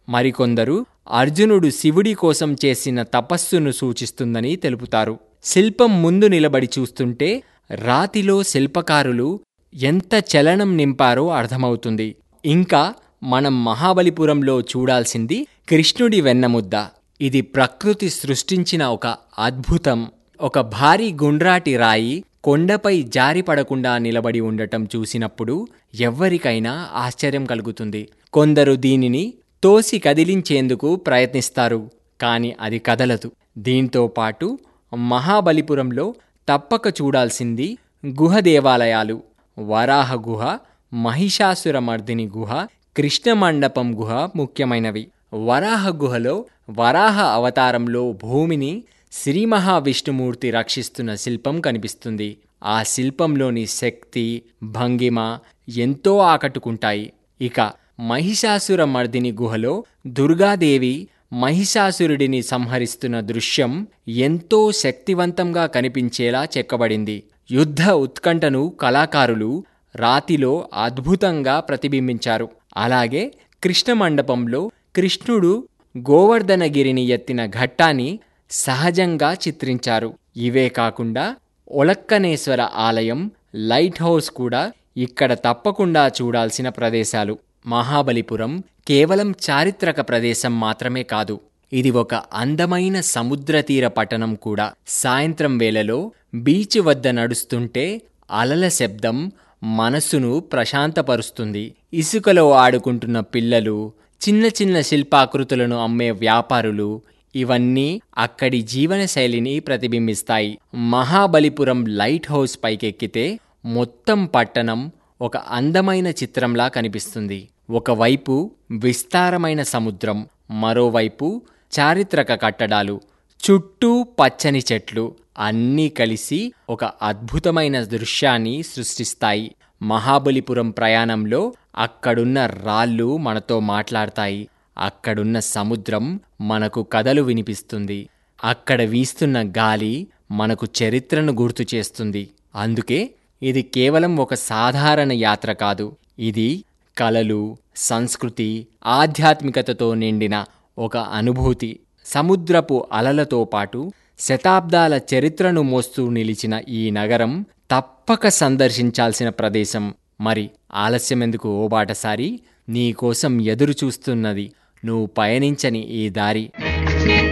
మరికొందరు అర్జునుడు శివుడి కోసం చేసిన తపస్సును సూచిస్తుందని తెలుపుతారు శిల్పం ముందు నిలబడి చూస్తుంటే రాతిలో శిల్పకారులు ఎంత చలనం నింపారో అర్థమవుతుంది ఇంకా మనం మహాబలిపురంలో చూడాల్సింది కృష్ణుడి వెన్నముద్ద ఇది ప్రకృతి సృష్టించిన ఒక అద్భుతం ఒక భారీ గుండ్రాటి రాయి కొండపై జారిపడకుండా నిలబడి ఉండటం చూసినప్పుడు ఎవ్వరికైనా ఆశ్చర్యం కలుగుతుంది కొందరు దీనిని తోసి కదిలించేందుకు ప్రయత్నిస్తారు కాని అది కదలదు దీంతో పాటు మహాబలిపురంలో తప్పక చూడాల్సింది గుహ దేవాలయాలు వరాహ గుహ మహిషాసురమర్దిని గుహ కృష్ణమండపం గుహ ముఖ్యమైనవి వరాహ గుహలో వరాహ అవతారంలో భూమిని శ్రీ మహావిష్ణుమూర్తి రక్షిస్తున్న శిల్పం కనిపిస్తుంది ఆ శిల్పంలోని శక్తి భంగిమ ఎంతో ఆకట్టుకుంటాయి ఇక మహిషాసుర మర్దిని గుహలో దుర్గాదేవి మహిషాసురుడిని సంహరిస్తున్న దృశ్యం ఎంతో శక్తివంతంగా కనిపించేలా చెక్కబడింది యుద్ధ ఉత్కంఠను కళాకారులు రాతిలో అద్భుతంగా ప్రతిబింబించారు అలాగే కృష్ణ మండపంలో కృష్ణుడు గోవర్ధనగిరిని ఎత్తిన ఘట్టాన్ని సహజంగా చిత్రించారు ఇవే కాకుండా ఒలక్కనేశ్వర ఆలయం లైట్ హౌస్ కూడా ఇక్కడ తప్పకుండా చూడాల్సిన ప్రదేశాలు మహాబలిపురం కేవలం చారిత్రక ప్రదేశం మాత్రమే కాదు ఇది ఒక అందమైన సముద్ర తీర పట్టణం కూడా సాయంత్రం వేళలో బీచ్ వద్ద నడుస్తుంటే అలల శబ్దం మనసును ప్రశాంతపరుస్తుంది ఇసుకలో ఆడుకుంటున్న పిల్లలు చిన్న చిన్న శిల్పాకృతులను అమ్మే వ్యాపారులు ఇవన్నీ అక్కడి జీవనశైలిని ప్రతిబింబిస్తాయి మహాబలిపురం లైట్ హౌస్ పైకెక్కితే మొత్తం పట్టణం ఒక అందమైన చిత్రంలా కనిపిస్తుంది ఒకవైపు విస్తారమైన సముద్రం మరోవైపు చారిత్రక కట్టడాలు చుట్టూ పచ్చని చెట్లు అన్నీ కలిసి ఒక అద్భుతమైన దృశ్యాన్ని సృష్టిస్తాయి మహాబలిపురం ప్రయాణంలో అక్కడున్న రాళ్ళు మనతో మాట్లాడతాయి అక్కడున్న సముద్రం మనకు కథలు వినిపిస్తుంది అక్కడ వీస్తున్న గాలి మనకు చరిత్రను గుర్తు చేస్తుంది అందుకే ఇది కేవలం ఒక సాధారణ యాత్ర కాదు ఇది కళలు సంస్కృతి ఆధ్యాత్మికతతో నిండిన ఒక అనుభూతి సముద్రపు అలలతో పాటు శతాబ్దాల చరిత్రను మోస్తూ నిలిచిన ఈ నగరం తప్పక సందర్శించాల్సిన ప్రదేశం మరి ఆలస్యమెందుకు ఓ బాటసారి నీకోసం ఎదురు చూస్తున్నది నువ్వు పయనించని ఈ దారి